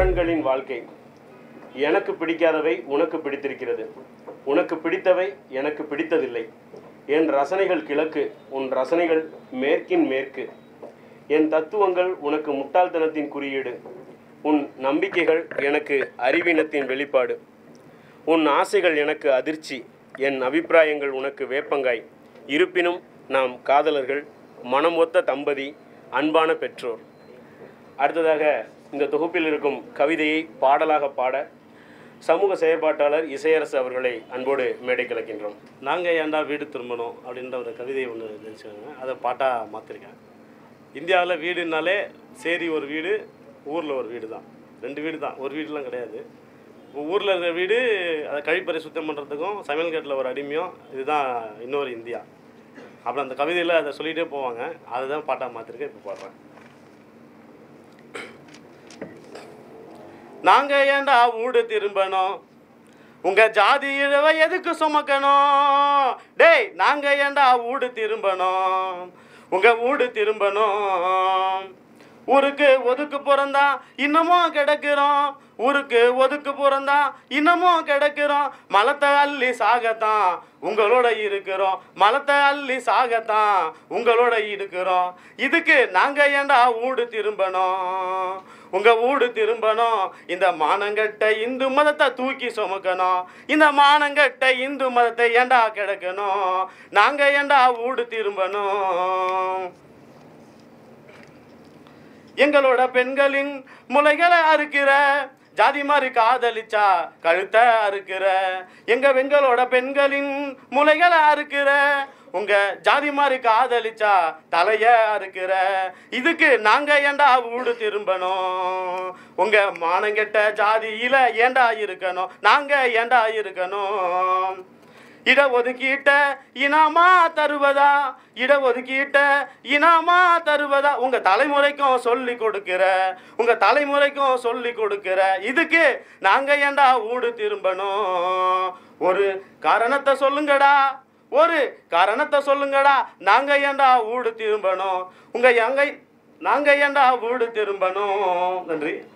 முரண்களின் வாழ்க்கை எனக்கு பிடிக்காதவை உனக்கு பிடித்திருக்கிறது உனக்கு பிடித்தவை எனக்கு பிடித்ததில்லை என் ரசனைகள் கிழக்கு உன் ரசனைகள் மேற்கின் மேற்கு என் தத்துவங்கள் உனக்கு முட்டாள்தனத்தின் குறியீடு உன் நம்பிக்கைகள் எனக்கு அறிவீனத்தின் வெளிப்பாடு உன் ஆசைகள் எனக்கு அதிர்ச்சி என் அபிப்பிராயங்கள் உனக்கு வேப்பங்காய் இருப்பினும் நாம் காதலர்கள் மனம் ஒத்த தம்பதி அன்பான பெற்றோர் அடுத்ததாக இந்த தொகுப்பில் இருக்கும் கவிதையை பாடலாக பாட சமூக செயற்பாட்டாளர் இசையரசு அவர்களை அன்போடு மேடை கலக்கின்றோம் நாங்கள் ஏன்டா வீடு திரும்பணும் அப்படின்ற ஒரு கவிதை ஒன்று நினச்சிக்கோங்க அதை பாட்டாக மாற்றிருக்கேன் இந்தியாவில் வீடுனாலே சேரி ஒரு வீடு ஊரில் ஒரு வீடு தான் ரெண்டு வீடு தான் ஒரு வீடுலாம் கிடையாது ஊரில் இருக்கிற வீடு அதை கழிப்பறை சுத்தம் பண்ணுறதுக்கும் சமையல் கட்டில் ஒரு அடிமையும் இதுதான் இன்னொரு இந்தியா அப்புறம் அந்த கவிதையில் அதை சொல்லிகிட்டே போவாங்க அதை தான் பாட்டாக மாற்றிருக்கேன் இப்போ பாடுறேன் நாங்க ஏன்டா வீடு திரும்பணும் உங்க ஜாதி இழவை எதுக்கு சுமக்கணும் டேய் நாங்க ஏன்டா வீடு திரும்பணும் உங்க வீடு திரும்பணும் ஊருக்கு ஒதுக்கு பிறந்தா இன்னமும் கிடக்கிறோம் ஊருக்கு ஒதுக்கு பிறந்தா இன்னமும் கிடக்கிறோம் மலத்தை அள்ளி சாகத்தான் உங்களோட இருக்கிறோம் மலத்தை அள்ளி சாகத்தான் உங்களோட இருக்கிறோம் இதுக்கு நாங்க ஏன்டா வீடு திரும்பணும் உங்க வீடு திரும்பணும் இந்த மானங்கட்ட இந்து மதத்தை தூக்கி சுமக்கணும் இந்த மானங்கட்ட இந்து மதத்தை ஏண்டா கிடக்கணும் நாங்க ஏண்டா வீடு திரும்பணும் எங்களோட பெண்களின் முளைகளை அறுக்கிற ஜாதி மாதிரி காதலிச்சா கழுத்தை அறுக்கிற எங்க எங்களோட பெண்களின் முளைகளை அறுக்கிற உங்க ஜாதி மாதிரி காதலிச்சா தலைய அறுக்கிற இதுக்கு நாங்க ஏண்டா வீடு திரும்பணும் உங்க மானங்கெட்ட ஜாதியில ஏண்டா இருக்கணும் நாங்க ஏண்டா இருக்கணும் இட ஒதுக்கீட்ட இனாமா தருவதா இட ஒதுக்கீட்ட இனாமா தருவதா உங்க தலைமுறைக்கும் சொல்லி கொடுக்கிற உங்க தலைமுறைக்கும் சொல்லி கொடுக்கிற இதுக்கு நாங்க ஏண்டா ஊடு திரும்பணும் ஒரு காரணத்தை சொல்லுங்கடா ஒரு காரணத்தை சொல்லுங்கடா நாங்க ஏண்டா ஊடு திரும்பணும் உங்க எங்க நாங்க ஏண்டா வீடு திரும்பணும் நன்றி